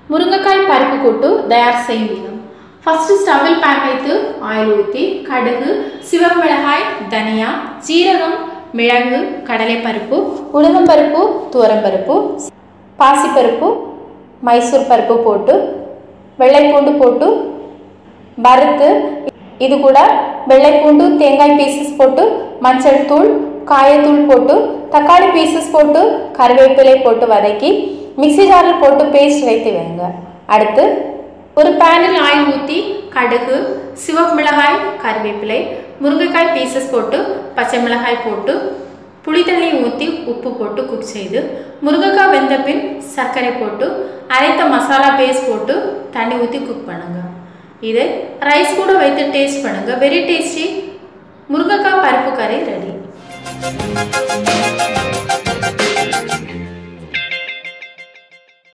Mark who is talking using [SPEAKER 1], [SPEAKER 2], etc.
[SPEAKER 1] முருங்கைக்காய் பருப்பு கூட்டு தயார் செய்யும் விதம் ஃபர்ஸ்ட் ஸ்டவ்வில் பேன் வைத்து ஆயில் ஊற்றி கடுகு சிவப்பு மிளகாய் தனியா ஜீரகம் மிளகு கடலைப்பருப்பு உளுந்தம்பருப்பு துவரம்பருப்பு பாசிப்பருப்பு மைசூர் பருப்பு போட்டு வெள்ளைப்பூண்டு போட்டு வறுத்து இது கூட வெள்ளைப்பூண்டு தேங்காய் பீசஸ் போட்டு மஞ்சள் தூள் காயத்தூள் போட்டு தக்காளி பீசஸ் போட்டு கருவேப்பிலை போட்டு வதக்கி மிக்ஸி ஜாரில் போட்டு பேஸ்ட் வைத்து வைங்க அடுத்து ஒரு பேனில் ஆயில் ஊற்றி கடுகு சிவப்பு மிளகாய் கருவேப்பிலை முருங்கைக்காய் பீசஸ் போட்டு பச்சை மிளகாய் போட்டு புளித்தண்ணி ஊற்றி உப்பு போட்டு குக் செய்து முருங்கைக்காய் வெந்த பின் சர்க்கரை போட்டு அரைத்த மசாலா பேஸ்ட் போட்டு தண்ணி ஊற்றி குக் பண்ணுங்க இதை ரைஸ் கூட வைத்து டேஸ்ட் பண்ணுங்க வெரி டேஸ்டி முருங்கைக்காய் பருப்பு கறி ரெடி